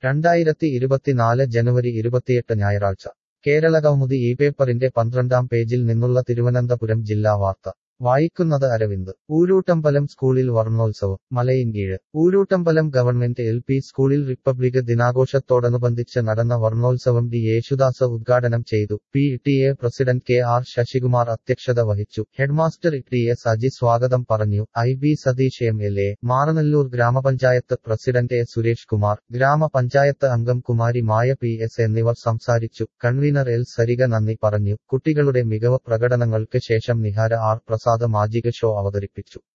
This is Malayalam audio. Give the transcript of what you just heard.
രണ്ടായിരത്തി ഇരുപത്തിനാല് ജനുവരി ഇരുപത്തിയെട്ട് ഞായറാഴ്ച കേരള കൗമുദി ഈ പേപ്പറിന്റെ പന്ത്രണ്ടാം പേജിൽ നിന്നുള്ള തിരുവനന്തപുരം ജില്ലാ വാർത്ത വായിക്കുന്നത് അരവിന്ദ് ഊരൂട്ടമ്പലം സ്കൂളിൽ വർണ്ണോത്സവം Malayinkeezh Urootambalam government L P സ്കൂളിൽ റിപ്പബ്ലിക് ദിനാഘോഷത്തോടനുബന്ധിച്ച് നടന്ന വർണ്ണോത്സവം ഡി യേശുദാസ് ഉദ്ഘാടനം ചെയ്തു P T A president K R Sasikumar അധ്യക്ഷത വഹിച്ചു ഹെഡ്മാസ്റ്റർ ടി എസ് അജി സ്വാഗതം പറഞ്ഞു I B Satheesh M L A Maranalloor ഗ്രാമപഞ്ചായത്ത് പ്രസിഡന്റ് എ സുരേഷ് കുമാർ ഗ്രാമപഞ്ചായത്ത് അംഗം കുമാരി മായ പി എസ് എന്നിവർ സംസാരിച്ചു കൺവീനർ എൽ സരിക നന്ദി പറഞ്ഞു കുട്ടികളുടെ മികവ് പ്രകടനങ്ങൾക്ക് ശേഷം Nihara R Prasad magic show അവതരിപ്പിച്ചു